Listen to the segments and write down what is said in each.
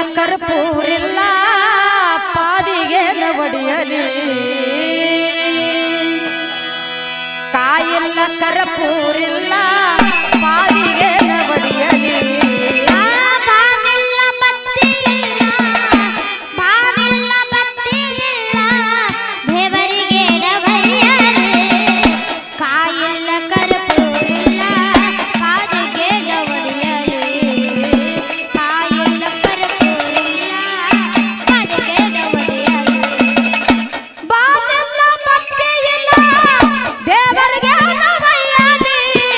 ಕರ್ಪೂರಿಲ್ಲ ಪಾದಿಗೆ ನವಡಿಯಲಿ ಕಾಯಿಲ್ಲ ಕರ್ಪೂರಿಲ್ಲ ಪಾದಿಗೆ ನವಡಿಯಲಿ ಬಾವಿಲ್ಲ ಬತ್ತಿ ಇಲ್ಲ ಬಾವಿಲ್ಲ ಬತ್ತಿ ಇಲ್ಲ ದೇವರಿಗೆ ರವಯ್ಯರೆ ಕಾಯಿಲ್ಲ ಕರ್ಪೂರಿಲ್ಲ ಕಾದಿಗೆ ಗವಡಿಯರೆ ಕಾಯಿಲ್ಲ ಕರ್ಪೂರಿಲ್ಲ ಕಾದಿಗೆ ಗವಡಿಯರೆ ಬಾನೆಲ್ಲ ಭಕ್ತಿ ಇಲ್ಲ ದೇವರಿಗೆ ನವಯ್ಯಲಿ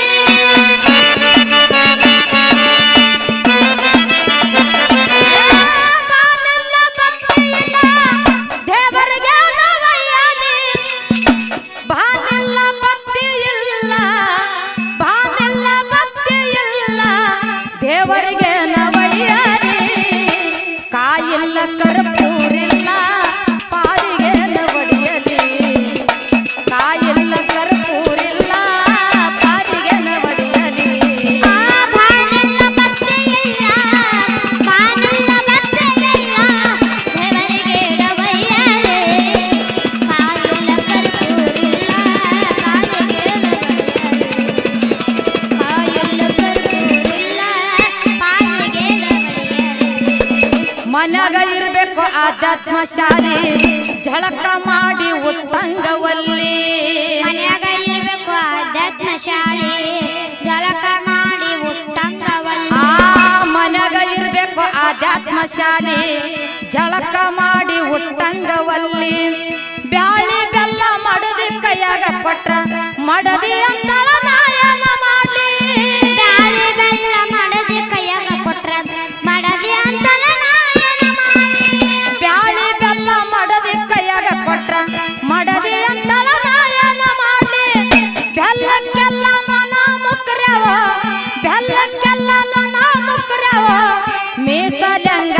ಬಾನೆಲ್ಲ ಭಕ್ತಿ ಇಲ್ಲ ದೇವರಿಗೆ ನವಯ್ಯಲಿ ಬಾನೆಲ್ಲ ಭಕ್ತಿ ಇಲ್ಲ ಬಾನೆಲ್ಲ ಭಕ್ತಿ ಇಲ್ಲ ದೇವರಿಗೆ ನವಯ್ಯಲಿ ಕಾಯಿಲ್ಲ ಕರ್ಪೂರಿಲ್ಲ ಪಾದಿಗೆ ನವಡಿಯಲಿ ಕಾಯಿಲ್ಲ ಕರ್ಪೂರಿಲ್ಲ ಪಾದಿಗೆ ನವಡಿಯಲಿ ಬಾವಿಲ್ಲ ಬತ್ತಿ ಇಲ್ಲ ಬಾವಿಲ್ಲ ಬತ್ತಿ ಇಲ್ಲ ದೇವರಿಗೆ ರವಯ್ಯರೆ ಕಾಯಿಲ್ಲ ಕರ್ಪೂರಿಲ್ಲ ಕಾದಿಗೆ ಗವಡಿಯರೆ ಕಾಯಿಲ್ಲ ಕರ್ಪೂರಿಲ್ಲ ಪಾದಿಗೆ ಗವಡಿಯರೆ ಮನ್ಯಾಗ ಇರ್ಬೇಕು ಆಧ್ಯಾತ್ಮ ಶಾಲಿ ಝಳಕ ಮಾಡಿ ಉಟ್ಟಂಗವಲ್ಲಿ ಮನ್ಯಾಗ ಇರ್ಬೇಕು ಆಧ್ಯಾತ್ಮ ಶಾಲೆ ಜಳಕ ಮಾಡಿ ಉಟ್ಟಂಗವಲ್ಲ ಆ ಮನ್ಯಾಗ ಇರ್ಬೇಕು ಆಧ್ಯಾತ್ಮ ಶಾಲಿ ಝಳಕ ಮಾಡಿ ಉಟ್ಟಂಗವಲ್ಲಿ ಬ್ಯಾಳಿ ಬೆಲ್ಲ ಮಡದಿ ಕೈಯಾಗ ಕೊಟ್ರ ಮಡದಿ ಅಂತಳ ನಾಯನ ಮಾಡ್ಲಿ ಬ್ಯಾಳಿ ಬೆಲ್ಲ ಮಡದಿ ಕೈಯಾಗ ಕೊಟ್ರ ಮಡದಿ ಅಂತಲ ನಾಯನ ಮಾಡಿ ಬ್ಯಾಳಿ ಬೆಲ್ಲ ಮಡದಿ ಕೈಯಾಗ ಕೊಟ್ರ ಮಡದಿ ಅಂತಳ ನಾಯನ ಮಾಡ್ಲಿ ಬೆಲ್ಲಕ್ಕೆಲ್ಲ ನೊಣ ಮುಕ್ರವ ಬೆಲ್ಲಕ್ಕೆಲ್ಲ ನೊಣ ಮುಕ್ರವ ಮೀಸಲಂಗ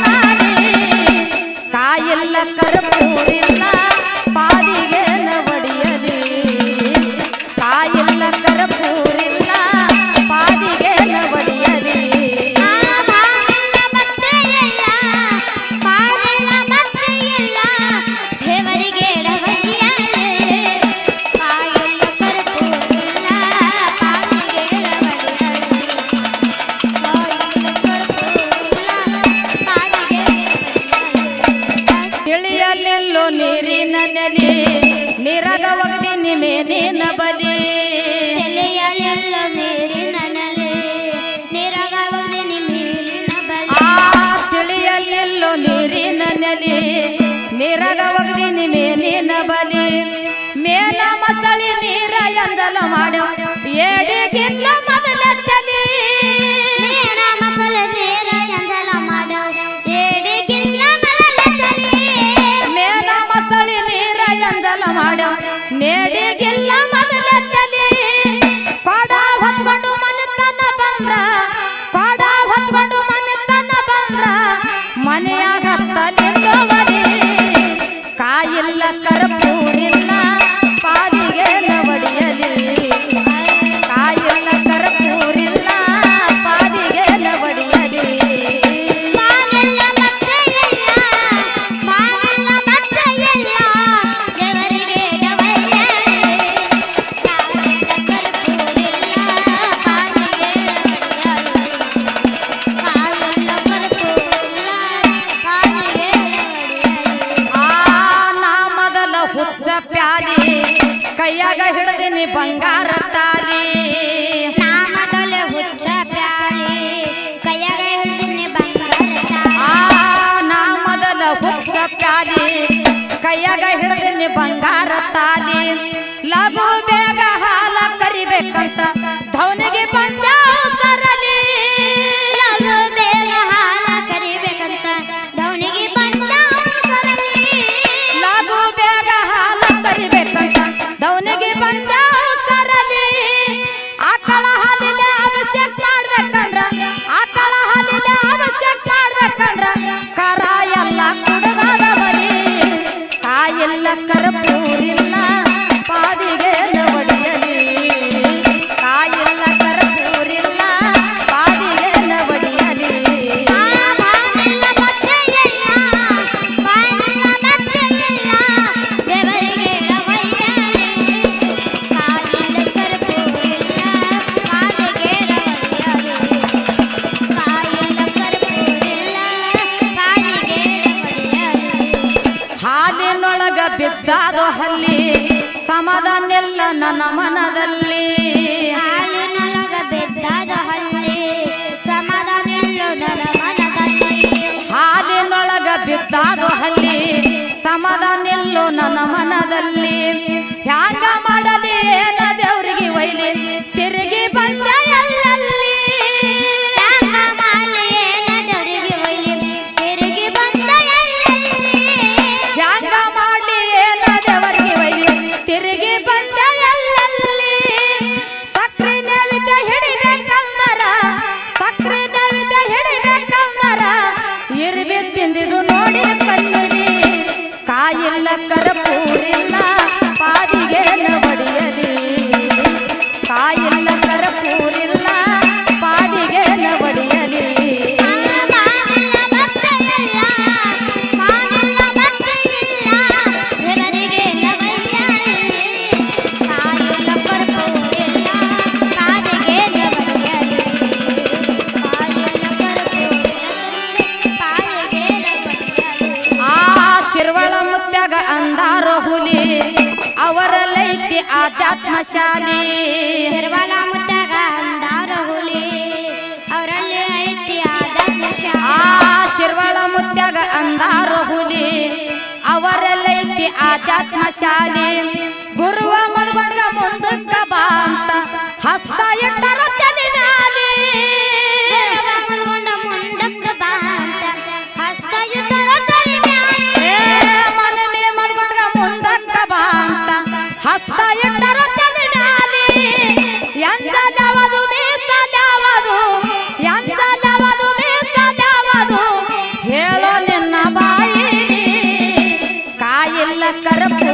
ಕಾಯಿಲ್ಲ ಕರ್ಪೂರಿಲ್ಲ ಪಾದಿಗೆ ನವಡಿಯಲಿ ಕಾಯಿಲ್ಲ ಕರ್ಪೂರಿಲ್ಲ ಪಾದಿಗೆ ನವಡಿಯಲಿ ಆ ಬಾವಿಲ್ಲ ಬತ್ತೆ ಇಲ್ಲ ಬಾವಿಲ್ಲ ಬತ್ತೆ ಇಲ್ಲ ದೇವರಿಗೆ ರವಯ್ಯರೆ ಕಾಯಿಲ್ಲ ಕರ್ಪೂರಿಲ್ಲ ಪಾದಿಗೆ ರವಯ್ಯರೆ ತಿಳಿಯಲಿಲ್ಲೋ ನೀರಿನ ನೆಲೆ ನೀರಾಗ ಒಗದಿ ನಿಮೇನಿನ ಬಲಿ ತಲೆಯಲ್ಲೆಲ್ಲ ನೀರಿನ ನೆಲೆ ನೀರಾಗಬಹುದು ನೀರಿನ ಬಲಿ ಆ ತಿಳಿಯಲಿಲ್ಲೋ ನೀರಿನ ನೆಲೆ ನೀರಾಗ ಒಗದಿ ನಿಮೇನಿನ ಬಲಿ ಮೇಲ ಮಸಳಿ ನೀರ ಎಂದಲ ಮಾಡೋ ಏಡಿಗಿಲ್ಲ ಮೊದಲ ತಲಿ ನೀರ ಮಸಲ ನೀರ ಎಂದಲ ಮಾಡೋ ಏಡಿಗಿಲ್ಲ ಮೊದಲ ತಲೆ ಮೇಲ ಮಸಳಿ ನೀರ ಎಂದಲ ಮಾಡೋ ನೇಡಿಗಿಲ್ಲ ಮೊದಲ ತಲಿ ಕೊಡ ಹೊತ್ಕೊಂಡು ಮನೆತನ ಬಂದ್ರ ಕೊಡ ಹೊತ್ಕೊಂಡು ಮನೆತನ ಬಂದ್ರ ಮನೆಯಾಗ ತಲಿಂದವರಿ ಕಾಯಿಲ್ಲ ಕರ್ಪೂರಿಲ್ಲ ಪಾದಿಗೆ ನವಡಿಯಲಿ ಕಾಯಿಲ್ಲ ಕರ್ಪೂರಿಲ್ಲ ಪಾದಿಗೆ ನವಡಿಯಲಿ ಮಾನೆಲ್ಲ ಮತ್ತೆ ಇಲ್ಲ ಮಾನೆಲ್ಲ ಮತ್ತೆ ಇಲ್ಲ ದೇವರಿಗೆ ಗವಯ್ಯರೆ ಕಾನೆಲ್ಲ ಕರ್ಪೂರಿಲ್ಲ ಪಾದಿಗೆ ರವಯ್ಯರೆ ಕಾನೆಲ್ಲ ಕರ್ಪೂರಿಲ್ಲ ಪಾದಿಗೆ ರವಯ್ಯರೆ ಆ ನಾ ಮೊದಲ ಹುಚ್ಚ ಪ್ಯಾಲಿ ಕೈಯಾಗ ಹಿಡ್ದಿನಿ ಬಂಗಾರ ತಾಲಿ ನಾ ಮೊದಲೇ ಹುಚ್ಚ ಪ್ಯಾಳಿ ಕೈಯಾಗ ಹಿಡ್ದಿನಿ ಬಂಗಾರ ತಾಳಿ. ಆ ನಾ ಮೊದಲ ಹುಚ್ಚ ಪ್ಯಾಲಿ ಕೈಯಾಗ ಹಿಡ್ದಿನಿ ಬಂಗಾರ ತಾಲಿ ಲಘು ಬೇಗ ಹಾಲ ಕರಿಬೇಕಂತ ಧವನಿಗೆ ಬಂದ ಸರಲಿ ಲಘು ಬೇಗ ಹಾಲ ಕರಿಬೇಕಂತ ದವನಿಗೆ ಬಂದ ಸರಳಿ. ಲಘು ಬೇಗ ಹಾಲ ಕರಿಬೇಕಂತ ಧವನಿಗೆ ಬಂದ ಸರಲಿ ಆಕಳ ಹಾಲಿನ ಅಭಿಷೇಕ ಮಾಡ್ಬೇಕಂದ್ರ ಆಕಳ ಹಾಲಿನ ಅಭಿಷೇಕ ಮಾಡ್ಬೇಕಂದ್ರ ಕರ ಎಲ್ಲ ಕುಡದಾದ ಬರೀ ಕಾಯಿಲ್ಲ ಕರ್ಪೂರಿಲ್ಲ ಪಾದಿಗೆ ನವಡಿಯಲಿ ಕಾಯಿಲ್ಲ ಕರ್ಪೂರಿ ಹಾಲಿನೊಳಗ ಬಿದ್ದಾದು ಹಲ್ಲಿ ಸಮಾಧಾನಿಲ್ಲ ನನ್ನ ಮನದಲ್ಲಿ ಹಾಲಿನೊಳಗ ಬೆದ್ದಾದ ಹಲ್ಲಿ ಸಮಾಧಾನ ಇಲ್ಲೋ ನನ್ನ ಮನದಲ್ಲಿ ಹಾಲಿನೊಳಗ ಬಿದ್ದಾದು ಹಲ್ಲಿ ಸಮಾಧಾನಿಲ್ಲೋ ನನ್ನ ಮನದಲ್ಲಿ ಹ್ಯಾಂಗ ಮಾಡಲಿ ಏನ ದೇವ್ರಿಗೆ ಒಯ್ಲಿ ತಿರುಗಿ ಬಂದೆ ಎಲ್ಲಲ್ಲಿ ತ್ಯಾಗ ಮಾಡಲಿ ಏನ ದೇವರಿಗೆ ಒಯ್ಲಿ ತಿರುಗಿ ಬಂದ ಎಲ್ಲೆಲ್ಲಿ ಹ್ಯಾಂಗ ಮಾಡ್ಲಿ ಏನ ದೇವರಿಗೆ ಒಯ್ಲಿ ತಿರುಗಿ ಬಂದೆ ಎಲ್ಲಲ್ಲಿ ಸಕ್ರೆ ನೈವೇದ್ಯ ಹಿಡಿಬೇಕಂದರ ಸಕ್ರೆ ನೈವೇದ್ಯ ಹಿಡಿಬೇಕಂದರ ಇರ್ಬಿ ತಿಂದಿದು ನೋಡಿ ಕಣ್ಣಿರಿ ಕಾಯಿಲ್ಲ ಕರಪೂರಿಲ್ಲ ಪಾದಿಗೆ ಬಡಿಯಲಿ ಕಾಯಿಲ್ಲ ಕರಪೂರಿಲ್ಲ ಪಾದಿಗೆ ಬಡಿಯಲಿ ಮಾನೆಲ್ಲ ಭಕ್ತೆಯಲ್ಲ ಮಾನೆಲ್ಲ ಭಕ್ತೆಯಿಲ್ಲ ದೇವರಿಗೆ ನವಯ್ಯಲಿ ಕಾಯುಲ್ಲ ಕರ್ಪೂರಿಲ್ಲ ಕಾದಿಗೆ ನವಯ್ಯಲಿ ಕಾಯುಲ್ಲ ಕರ್ಪೂರಿಲ್ಲ ಕಾಯಿಗೆ ನವಯ್ಯಲಿ ಆ ಸಿರ್ವಳ ಮುತ್ಯಾಗ ಅಂದಾರ ಹುಲಿ ಅವರಲ್ಲೈತಿ ಆಧ್ಯಾತ್ಮ ಶಾಲಿ ಶರ್ವಲ ಮುತ್ತಾಗ ಅಂದಾರ ಹುಲಿ ಅವರಲ್ಲಿ ಐತಿ ಆದರ್ಶ ಆ ಶಿರ್ವಳ ಮುತ್ಯಾಗ ಅಂದಾರ ಹುಲಿ ಅವರಲ್ಲೈತಿ ಆಧ್ಯಾತ್ಮ ಶಾಲಿ ಗುರುವ ಮದ್ಗೊಂಡ್ಗ ಮುಂದಕ್ಕ ಬಾ ಅಂತ ಹಸ್ತ ಇಟ್ಟರ ತಲೆ ಮ್ಯಾಲಿ ಮಲ್ಕೊಂಡ ಮುಂದಕ್ಕೆ ಬಾ ಅಂತ ಹಸ್ತ ಇಟ್ಟರ ತಲೆ ಮ್ಯಾಲೆ. ಏ ಮನಮೆ ಮದ್ಗೊಂಡ್ಗ ಮುಂದಕ್ಕ ಬಾ ಅಂತ ಹಸ್ತ ಇಟ್ಟರ ತಲೆ ಮ್ಯಾಲಿ ಎಂದದವದು ಮೀಸದವದು ಎಂದದವದು ಮೀಸದವದು ಹೇಳೋ ನಿನ್ನ ಬಾಯಿ ಕಾಯಿಲ್ಲ ಕರಪು